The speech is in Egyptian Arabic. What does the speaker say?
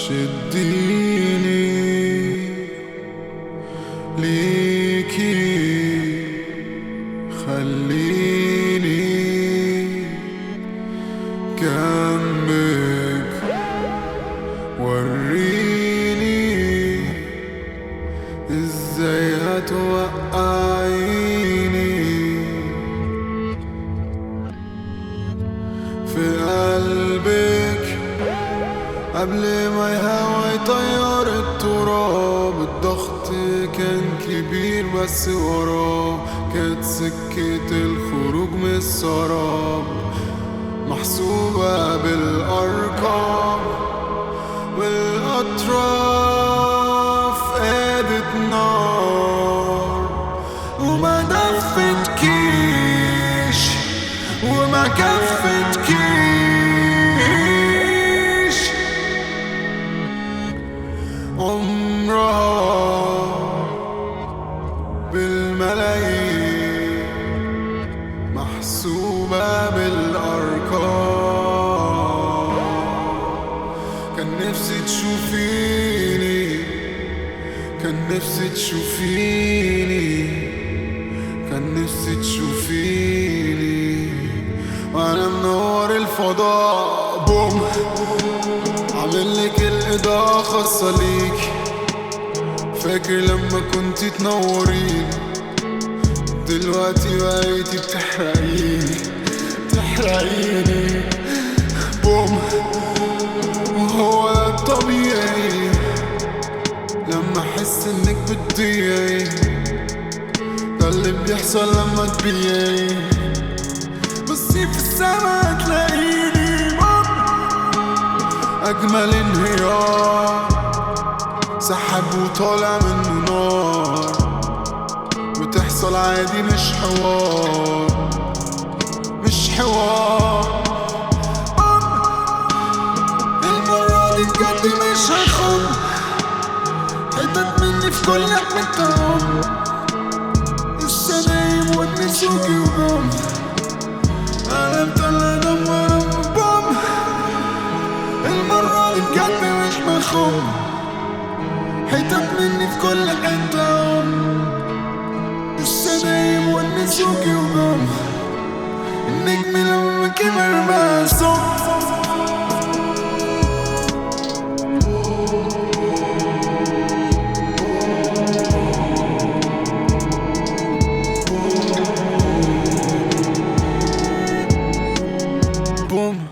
شديني ليكي خليني جنبك وريني ازاي هتوقعيني في قلبك قبل ما الهوا يطير التراب الضغط كان كبير بس وراه كانت سكة الخروج من السراب محسوبة بالأرقام والأطراف قادت نار وما دفتكيش وما كفتكيش عمرها بالملايين محسوبة بالأرقام كان نفسي تشوفيني كان نفسي تشوفيني كان نفسي تشوفيني وانا منور الفضاء بوم عامل لك الاضاءة خاصة ليك فاكر لما كنت تنوريني دلوقتي بقيتي بتحرقيني بتحرقيني بوم وهو ده الطبيعي لما احس انك بتضيعي ده اللي بيحصل لما تبيعي بصي في السما تلاقيني بوم اجمل انهيار سحب وطالع منه نار بتحصل عادي مش حوار مش حوار المرة دي بجد مش هخون حتت مني في كل حتة لسه نايم ودني سوقي وبوم انا مطلع دمر بوم المرة دي بجد مش مخون حتت مني في كل حتة لسه نايم ودني سوقي وبوم النجم لما كبر بقى صوت بوم